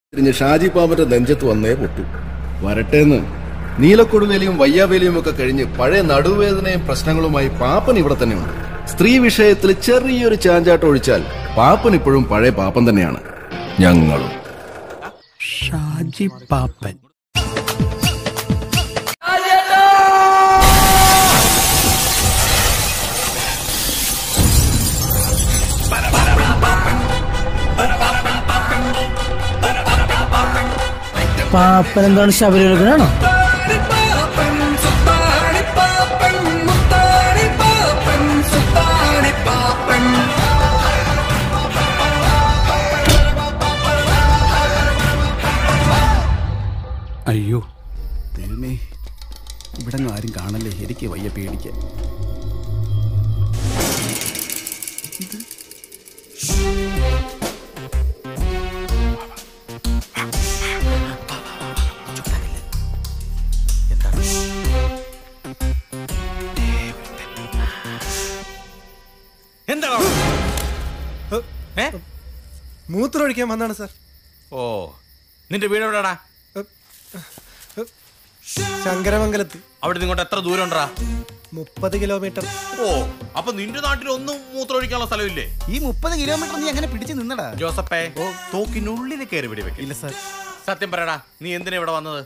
തിരിഞ്ഞ് ഷാജി പാമ്പന്റെ നെഞ്ചത്ത് വന്നേ പൊട്ടു വരട്ടേന്ന് നീലക്കൊടുവേലിയും വയ്യാവേലിയും ഒക്കെ കഴിഞ്ഞ് പഴയ നടുവേദനയും പ്രശ്നങ്ങളുമായി പാപ്പൻ ഇവിടെ തന്നെയുണ്ട് സ്ത്രീ വിഷയത്തിൽ ചെറിയൊരു ചാഞ്ചാട്ടം ഒഴിച്ചാൽ പാപ്പൻ ഇപ്പോഴും പഴയ പാപ്പൻ തന്നെയാണ് ഞങ്ങളും ഷാജി പാപ്പൻ പാപ്പൻ എന്താണ് ശബരിമലക്കനാണോ അയ്യോ ദൈവമേ ഇവിടെ ആരും കാണല്ലേ എനിക്ക് വയ്യ പേടിക്കാൻ എന്താണ് ഏ മൂത്രമൊഴിക്കാൻ വന്നാണ് സാർ ഓ നിന്റെ വീട് എവിടെടാ ശങ്കരമംഗലത്ത് അവിടെ ഇങ്ങോട്ട് എത്ര ദൂരം ഉണ്ടാ മുപ്പത് കിലോമീറ്റർ ഓ അപ്പൊ നിന്റെ നാട്ടിൽ ഒന്നും മൂത്രമൊഴിക്കാനുള്ള സ്ഥലമില്ലേ ഈ മുപ്പത് കിലോമീറ്റർ നീ അങ്ങനെ പിടിച്ചു നിന്നടാ ജോസഫേ തോക്കിനുള്ളിൽ കയറി പിടി വെക്കില്ല ഇല്ല സാർ സത്യം പറയടാ നീ എന്തിനാ ഇവിടെ വന്നത്